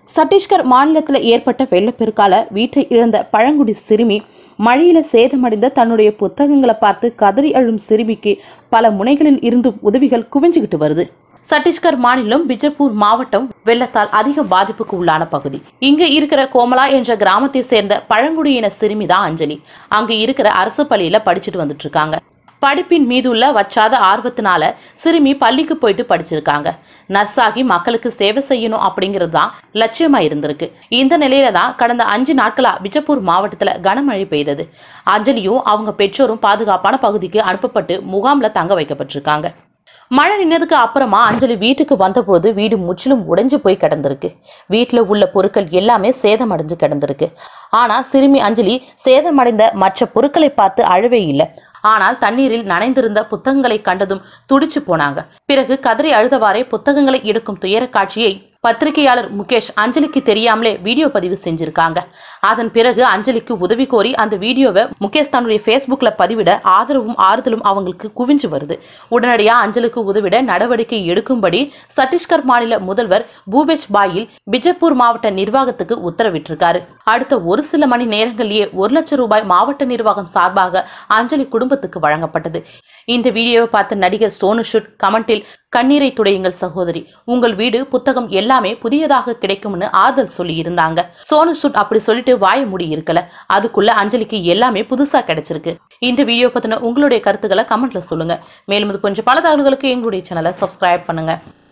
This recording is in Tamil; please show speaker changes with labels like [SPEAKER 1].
[SPEAKER 1] சத்தீஸ்கர் மாநிலத்தில் ஏற்பட்ட வெள்ளப்பெருக்கால வீட்டை இழந்த பழங்குடி சிறுமி மழையில சேதமடைந்த தன்னுடைய புத்தகங்களை பார்த்து கதறி அழும் சிறுமிக்கு பல முனைகளில் இருந்தும் உதவிகள் குவிஞ்சுகிட்டு வருது சத்தீஸ்கர் மாநிலம் பிஜப்பூர் மாவட்டம் வெள்ளத்தால் அதிக பாதிப்புக்கு உள்ளான பகுதி இங்க இருக்கிற கோமலா என்ற கிராமத்தை சேர்ந்த பழங்குடியின சிறுமி தான் அஞ்சலி அங்க இருக்கிற அரசு பள்ளியில படிச்சுட்டு வந்துட்டு இருக்காங்க படிப்பின் மீதுள்ள வற்றாத ஆர்வத்தினால சிறுமி பள்ளிக்கு போயிட்டு படிச்சிருக்காங்க நர்ஸாகி மக்களுக்கு சேவை செய்யணும் அப்படிங்கிறது தான் லட்சியமா இருந்திருக்கு இந்த நிலையில தான் கடந்த அஞ்சு நாட்களா பிஜப்பூர் மாவட்டத்துல கனமழை பெய்தது அஞ்சலியும் அவங்க பெற்றோரும் பாதுகாப்பான பகுதிக்கு அனுப்பப்பட்டு முகாம்ல தங்க வைக்கப்பட்டிருக்காங்க மழை நின்னதுக்கு அப்புறமா அஞ்சலி வீட்டுக்கு வந்தபோது வீடு முற்றிலும் உடைஞ்சு போய் கிடந்திருக்கு வீட்டுல உள்ள பொருட்கள் எல்லாமே சேதமடைஞ்சு கிடந்திருக்கு ஆனா சிறுமி அஞ்சலி சேதமடைந்த மற்ற பொருட்களை பார்த்து அழவே இல்லை ஆனால் தண்ணீரில் நனைந்திருந்த புத்தகங்களை கண்டதும் துடிச்சு போனாங்க பிறகு கதறி அழுதவாறே புத்தகங்களை எடுக்கும் துயர காட்சியை பத்திரிகையாளர் முகேஷ் அஞ்சலிக்கு தெரியாமலே வீடியோ பதிவு செஞ்சிருக்காங்க அதன் பிறகு அஞ்சலிக்கு உதவி கோரி அந்த வீடியோவை முகேஷ் தன்னுடைய ஃபேஸ்புக்ல பதிவிட ஆதரவும் ஆறுதலும் அவங்களுக்கு குவிஞ்சு வருது உடனடியா அஞ்சலிக்கு உதவிட நடவடிக்கை எடுக்கும்படி சத்தீஸ்கர் மாநில முதல்வர் பூபேஷ் பாயில் பிஜப்பூர் மாவட்ட நிர்வாகத்துக்கு உத்தரவிட்டிருக்காரு அடுத்த ஒரு சில மணி நேரங்களிலேயே ஒரு லட்சம் ரூபாய் மாவட்ட நிர்வாகம் சார்பாக அஞ்சலி குடும்பத்துக்கு வழங்கப்பட்டது இந்த வீடியோவை பார்த்த நடிகர் சோனு ஷுட் கமெண்டில் கண்ணீரை துடையுங்கள் சகோதரி உங்கள் வீடு புத்தகம் எல்லாமே புதியதாக கிடைக்கும்னு ஆறுதல் சொல்லி இருந்தாங்க சோனு ஷுட் அப்படி சொல்லிட்டு வாய மூடி இருக்கல அதுக்குள்ள அஞ்சலிக்கு எல்லாமே புதுசா கிடைச்சிருக்கு இந்த வீடியோ பத்தின உங்களுடைய கருத்துக்களை கமெண்ட்ல சொல்லுங்க மேலும் இது கொஞ்சம் பல தகவல்களுக்கு எங்களுடைய சேனலை சப்ஸ்கிரைப் பண்ணுங்க